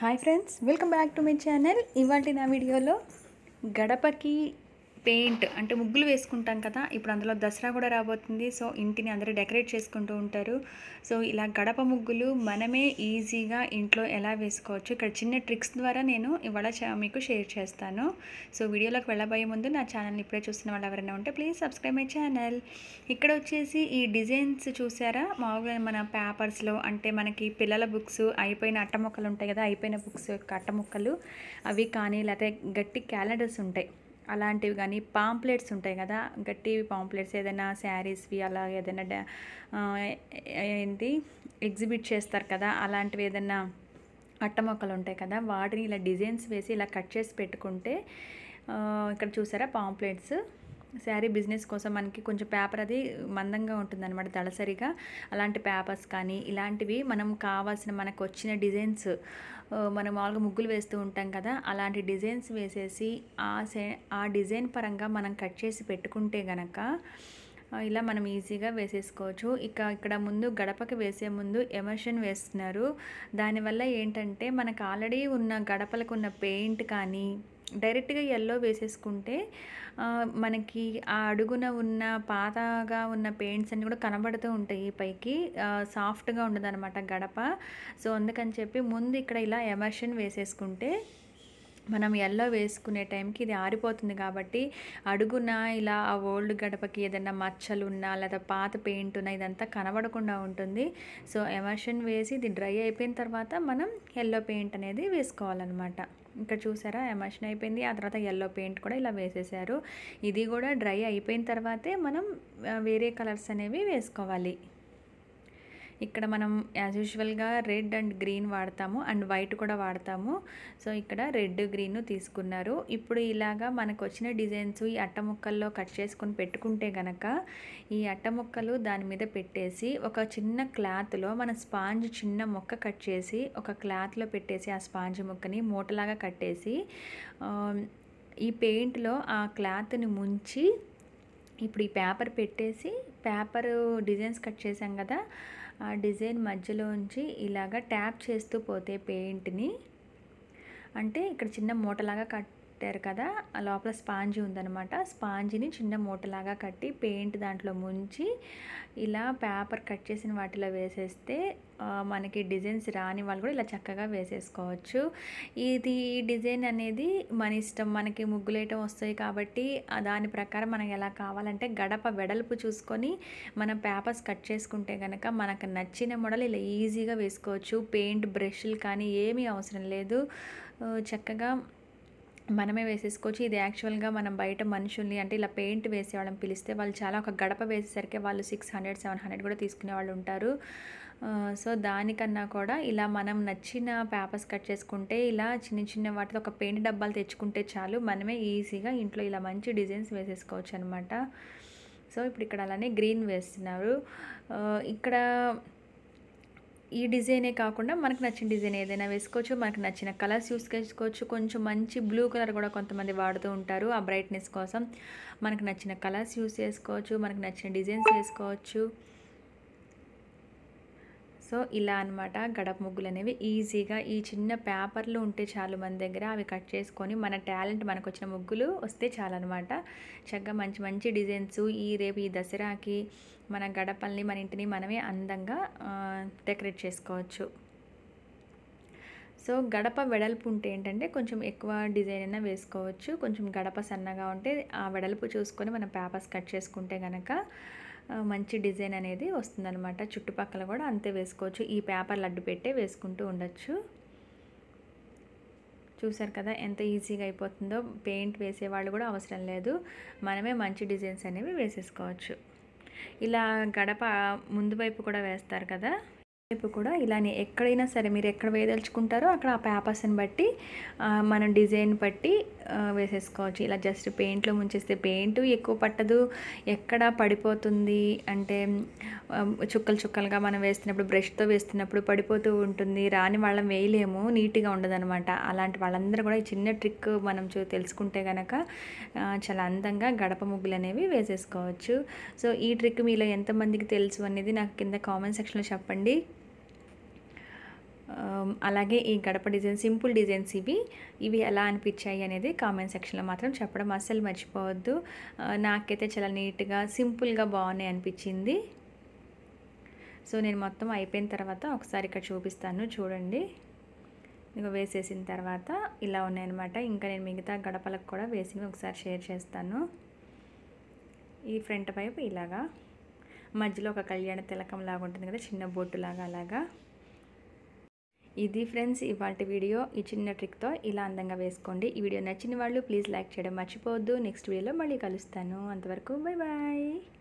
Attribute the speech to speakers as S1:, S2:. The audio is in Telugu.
S1: hi friends welcome back to my channel ఇవాళ నా వీడియోలో గడపకి పెయింట్ అంటే ముగ్గులు వేసుకుంటాం కదా ఇప్పుడు అందులో దసరా కూడా రాబోతుంది సో ఇంటిని అందరూ డెకరేట్ చేసుకుంటూ ఉంటారు సో ఇలా గడప ముగ్గులు మనమే ఈజీగా ఇంట్లో ఎలా వేసుకోవచ్చు ఇక్కడ చిన్న ట్రిక్స్ ద్వారా నేను ఇవాళ చా- మీకు షేర్ చేస్తాను సో వీడియోలోకి వెళ్ళబోయే ముందు నా ఛానల్ని ఇప్పుడే చూస్తున్న వాళ్ళు ఎవరైనా ఉంటే ప్లీజ్ సబ్స్క్రైబ్ మై ఛానల్ ఇక్కడ వచ్చేసి ఈ డిజైన్స్ చూసారా మామూలుగా మన పేపర్స్లో అంటే మనకి పిల్లల బుక్స్ అయిపోయిన అట్ట ముక్కలు ఉంటాయి కదా అయిపోయిన బుక్స్ యొక్క అట్ట ముక్కలు అవి కానీ లేకపోతే గట్టి క్యాలెండర్స్ ఉంటాయి అలాంటివి కానీ పాంప్లెట్స్ ఉంటాయి కదా గట్టి పాంప్లెట్స్ ఏదైనా శారీస్వి అలా ఏదైనా డా- ఆ, ఏంటి ఎగ్జిబిట్ చేస్తారు కదా అలాంటివి ఏదైనా అట్ట మొక్కలు ఉంటాయి కదా వాటిని ఇలా డిజైన్స్ వేసి ఇలా కట్ చేసి పెట్టుకుంటే ఆ, ఇక్కడ చూసారా పాంప్లెట్స్ శారీ బిజినెస్ కోసం మనకి కొంచెం పేపర్ అది మందంగా ఉంటుందన్నమాట దళసరిగా అలాంటి పేపర్స్ కానీ ఇలాంటివి మనం కావాల్సిన మనకు వచ్చిన డిజైన్స్ ఆ, మనం మామూలుగా ముగ్గులు వేస్తూ ఉంటాం కదా అలాంటి డిజైన్స్ వేసేసి ఆ సే ఆ డిజైన్ పరంగా మనం కట్ చేసి పెట్టుకుంటే గనక ఆ, ఇలా మనం ఈజీగా వేసేసుకోవచ్చు ఇక ఇక్కడ ముందు గడపకి వేసే ముందు ఎమర్షన్ వేస్తున్నారు దానివల్ల ఏంటంటే మనకు ఆల్రెడీ ఉన్న గడపలకు ఉన్న పెయింట్ కానీ డైరెక్ట్గా ఎల్లో వేసేసుకుంటే ఆ, మనకి ఆ అడుగున ఉన్న పాతగా ఉన్న పెయింట్స్ అన్నీ కూడా కనబడుతూ ఉంటాయి పైకి ఆ, సాఫ్ట్గా ఉండదు అనమాట గడప సో అందుకని చెప్పి ముందు ఇక్కడ ఇలా ఎమర్షన్ వేసేసుకుంటే మనం ఎల్లో వేసుకునే టైంకి ఇది ఆరిపోతుంది కాబట్టి అడుగున ఇలా ఆ ఓల్డ్ గడపకి ఏదైనా మచ్చలు ఉన్నా లేదా పాత పెయింట్ ఉన్నా ఇదంతా కనబడకుండా ఉంటుంది సో ఎమర్షన్ వేసి ఇది డ్రై అయిపోయిన తర్వాత మనం ఎల్లో పెయింట్ అనేది వేసుకోవాలన్నమాట ఇక్కడ చూసారా ఎమర్షన్ అయిపోయింది ఆ తర్వాత ఎల్లో పెయింట్ కూడా ఇలా వేసేసారు ఇది కూడా డ్రై అయిపోయిన తర్వాతే మనం ఆ, వేరే కలర్స్ అనేవి వేసుకోవాలి ఇక్కడ మనం యాజ్ యూజువల్గా రెడ్ అండ్ గ్రీన్ వాడతాము అండ్ వైట్ కూడా వాడతాము సో ఇక్కడ రెడ్ గ్రీన్ తీసుకున్నారు ఇప్పుడు ఇలాగా మనకు వచ్చిన డిజైన్స్ ఈ అట్ట ముక్కల్లో కట్ చేసుకొని పెట్టుకుంటే గనక ఈ అట్ట ముక్కలు దాని మీద పెట్టేసి ఒక చిన్న క్లాత్లో మన స్పాంజ్ చిన్న మొక్క కట్ చేసి ఒక క్లాత్లో పెట్టేసి ఆ స్పాంజ్ ముక్కని మూటలాగా కట్టేసి ఆ, ఈ పెయింట్లో ఆ క్లాత్ని ముంచి ఇప్పుడు ఈ పేపర్ పెట్టేసి పేపర్ డిజైన్స్ కట్ చేసాం కదా ఆ డిజైన్ మధ్యలోంచి ఇలాగ ట్యాప్ చేస్తూ పోతే పెయింట్ని అంటే ఇక్కడ చిన్న మూటలాగా కట్టారు కదా ఆ లోపల స్పాంజీ ఉందన్నమాట స్పాంజిని చిన్న మూటలాగా కట్టి పెయింట్ దాంట్లో ముంచి ఇలా పేపర్ కట్ చేసిన వాటిలో వేసేస్తే ఆ, మనకి డిజైన్స్ రాని వాళ్ళు కూడా ఇలా చక్కగా వేసేసుకోవచ్చు ఇది ఈ డిజైన్ అనేది మన ఇష్టం మనకి ముగ్గులేయటం వస్తాయి కాబట్టి ఆ దాని ప్రకారం మనకి ఎలా కావాలంటే గడప వెడల్పు చూసుకొని మనం పేపర్స్ కట్ చేసుకుంటే కనుక మనకు నచ్చిన మోడల్ ఇలా ఈజీగా వేసుకోవచ్చు పెయింట్ బ్రష్లు కానీ ఏమీ అవసరం లేదు ఆ, చక్కగా మనమే వేసేసుకోవచ్చు ఇది యాక్చువల్గా మనం బయట మనుషుల్ని అంటే ఇలా పెయింట్ వేసే వాళ్ళని పిలిస్తే వాళ్ళు చాలా ఒక గడప వేసేసరికి వాళ్ళు సిక్స్ హండ్రెడ్ సెవెన్ హండ్రెడ్ కూడా తీసుకునే వాళ్ళు ఉంటారు ఆ, సో దానికన్నా కూడా ఇలా మనం నచ్చిన పేపర్స్ కట్ చేసుకుంటే ఇలా చిన్న చిన్న వాటితో ఒక పెయింట్ డబ్బాలు తెచ్చుకుంటే చాలు మనమే ఈజీగా ఇంట్లో ఇలా మంచి డిజైన్స్ వేసేసుకోవచ్చు అనమాట సో ఇప్పుడు ఇక్కడ అలానే గ్రీన్ వేస్తున్నారు ఆ, ఇక్కడ ఈ డిజైనే కాకుండా మనకు నచ్చిన డిజైన్ ఏదైనా వేసుకోవచ్చు మనకు నచ్చిన కలర్స్ యూస్ చేసుకోవచ్చు కొంచెం మంచి బ్లూ కలర్ కూడా కొంతమంది వాడుతూ ఉంటారు ఆ బ్రైట్నెస్ కోసం మనకు నచ్చిన కలర్స్ యూస్ చేసుకోవచ్చు మనకు నచ్చిన డిజైన్స్ వేసుకోవచ్చు సో ఇలా అన్నమాట గడప ముగ్గులు అనేవి ఈజీగా ఈ చిన్న పేపర్లు ఉంటే చాలు మన దగ్గర అవి కట్ చేసుకొని మన టాలెంట్ మనకు వచ్చిన ముగ్గులు వస్తే చాలన్నమాట చక్కగా మంచి మంచి డిజైన్స్ ఈ రేపు ఈ దసరాకి మన గడపల్ని మన ఇంటిని మనమే అందంగా ఆ, డెకరేట్ చేసుకోవచ్చు సో గడప వెడల్పు ఉంటే ఏంటంటే కొంచెం ఎక్కువ డిజైన్ అయినా వేసుకోవచ్చు కొంచెం గడప సన్నగా ఉంటే ఆ వెడల్పు చూసుకొని మనం పేపర్స్ కట్ చేసుకుంటే కనుక ఆ, మంచి డిజైన్ అనేది వస్తుందన్నమాట చుట్టుపక్కల కూడా అంతే వేసుకోవచ్చు ఈ పేపర్ లడ్డు పెట్టే వేసుకుంటూ ఉండొచ్చు చూసారు కదా ఎంత ఈజీగా అయిపోతుందో పెయింట్ వేసేవాళ్ళు కూడా అవసరం లేదు మనమే మంచి డిజైన్స్ అనేవి వేసేసుకోవచ్చు ఇలా గడప ముందు వైపు కూడా వేస్తారు కదా వైపు కూడా ఇలానే ఎక్కడైనా సరే మీరు ఎక్కడ వేయదలుచుకుంటారో అక్కడ ఆ పేపర్స్ని బట్టి ఆ, మనం డిజైన్ బట్టి ఆ, వేసేసుకోవచ్చు ఇలా జస్ట్ పెయింట్లో ముంచేస్తే పెయింట్ ఎక్కువ పట్టదు ఎక్కడ పడిపోతుంది అంటే ఆ, చుక్కలు చుక్కలుగా మనం వేస్తున్నప్పుడు బ్రష్తో వేస్తున్నప్పుడు పడిపోతూ ఉంటుంది రాని వాళ్ళం వేయలేము నీట్గా ఉండదన్నమాట అలాంటి వాళ్ళందరూ కూడా ఈ చిన్న ట్రిక్ మనం చూ తెలుసుకుంటే కనుక చాలా అందంగా గడప ముగ్గులు అనేవి వేసేసుకోవచ్చు సో ఈ ట్రిక్ మీలో ఎంతమందికి తెలుసు అనేది నాకు కింద కామెంట్ సెక్షన్లో చెప్పండి ఆమ్, అలాగే ఈ గడప డిజైన్ సింపుల్ డిజైన్స్ ఇవి ఇవి ఎలా అనిపించాయి అనేది కామెంట్ సెక్షన్లో మాత్రం చెప్పడం అస్సలు మర్చిపోవద్దు ఆ, నాకైతే చాలా నీట్గా సింపుల్గా బాగున్నాయి అనిపించింది సో నేను మొత్తం అయిపోయిన తర్వాత ఒకసారి ఇక్కడ చూపిస్తాను చూడండి ఇక వేసేసిన తర్వాత ఇలా ఉన్నాయన్నమాట ఇంకా నేను మిగతా గడపలకు కూడా వేసి ఒకసారి షేర్ చేస్తాను ఈ ఫ్రంట్ వైపు ఇలాగా మధ్యలో ఒక కళ్యాణ తిలకం లాగా ఉంటుంది కదా చిన్న బొట్టు లాగా అలాగా ఇది ఫ్రెండ్స్ ఇవాళ వీడియో ఈ చిన్న ట్రిక్తో ఇలా అందంగా వేసుకోండి ఈ వీడియో నచ్చిన వాళ్ళు ప్లీజ్ లైక్ చేయడం మర్చిపోవద్దు నెక్స్ట్ వీడియోలో మళ్ళీ కలుస్తాను అంతవరకు బాయ్ బాయ్